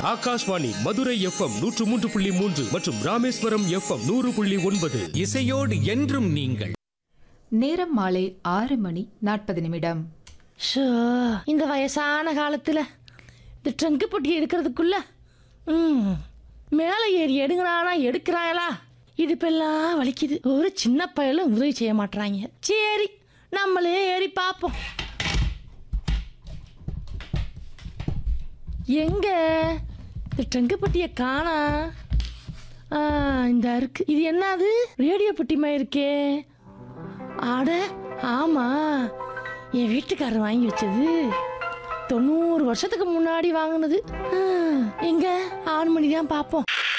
Akashvani Madurai FM நூற்று மூன்று புள்ளி மூன்று மற்றும் ராமேஸ்வரம் எஃப்எம் நூறு புள்ளி ஒன்பது இசையோடு என்றும் நீங்கள் நேரம் மாலை ஆறு மணி நாற்பது நிமிடம் ஷோ இந்த வயசான காலத்தில் இந்த ட்ரங்கு பொட்டி எடுக்கிறதுக்குள்ள ம் மேலே ஏறி எடுங்கடானா எடுக்கிறாங்களா இடுப்பெல்லாம் வலிக்குது ஒரு சின்ன பயலும் உதவி செய்ய மாட்றாங்க சரி நம்மளே ஏறி பார்ப்போம் எங்க இந்த ட்ரங்கு பொட்டியை காணா ஆ இந்த இருக்கு இது என்னது ரேடியோ பெட்டி மாதிரி இருக்கே அட ஆமா என் வீட்டுக்காரர் வாங்கி வச்சது தொண்ணூறு வருஷத்துக்கு முன்னாடி வாங்கினது ஆ, எங்க ஆறு மணி தான் பார்ப்போம்